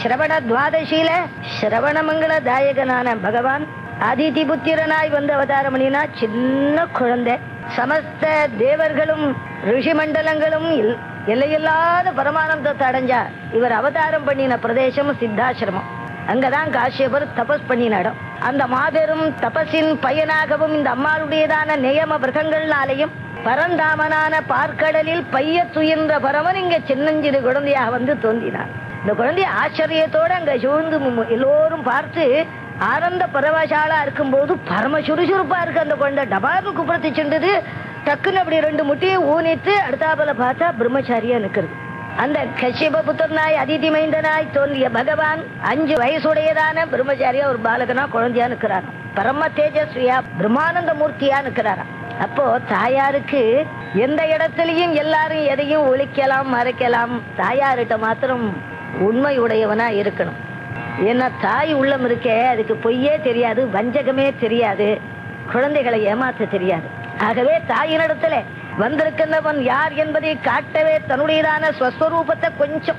சிரவண துவாதசியில சிரவணமங்கள தாயகனான பகவான் அதிதி புத்திரனாய் வந்து அவதாரம் பண்ணினா சின்ன குழந்தை சமஸ்த தேவர்களும் ரிஷி மண்டலங்களும் எல்- எல்லையில்லாத பரமானந்தத்தை அடைஞ்சா இவர் அவதாரம் பண்ணின பிரதேசம் சித்தாசிரமம் அங்கதான் காஷ்யபர் தபஸ் பண்ணின இடம் அந்த மாபெரும் தபஸின் பயனாகவும் இந்த அம்மாளுடையதான நியம மிருகங்கள்னாலையும் பரந்தாமனான பார்க்கடலில் பைய துயின்ற பரமன் இங்க சின்னஞ்சிறு குழந்தையாக வந்து தோன்றினார் இந்த குழந்தை ஆச்சரியத்தோட அங்க சூழ்ந்து மு- எல்லோரும் பார்த்து ஆனந்த பரவசாலா இருக்கும்போது பரம சுறுசுறுப்பா இருக்கு அந்த குழந்தை டபாபு குப்புறத்து சென்றது டக்குன்னு அப்படி ரெண்டு முட்டியை ஊனித்து அடுத்தாப்புல பார்த்தா பிரம்மச்சாரியா நிக்கிறது அந்த கஷ்யப புத்திரனாய் அதிதி மைந்தனாய் தோன்றிய பகவான் அஞ்சு வயசுடையதான பிரம்மச்சாரியா ஒரு பாலகனா குழந்தையா நிக்கிறான் பரம தேஜஸ்வியா பிரம்மானந்த மூர்த்தியா நிக்கிறாராம் அப்போ தாயாருக்கு எந்த இடத்துலயும் எல்லாரும் எதையும் ஒழிக்கலாம் மறைக்கலாம் தாயார்கிட்ட மாத்திரம் உண்மை உடையவனா இருக்கணும் ஏன்னா தாய் உள்ளம் இருக்கே அதுக்கு பொய்யே தெரியாது வஞ்சகமே தெரியாது குழந்தைகளை ஏமாத்த தெரியாது ஆகவே தாயினிடத்துல வந்திருக்கின்றவன் யார் என்பதை காட்டவே தன்னுடையதான ஸ்வஸ்வரூபத்தை கொஞ்சம்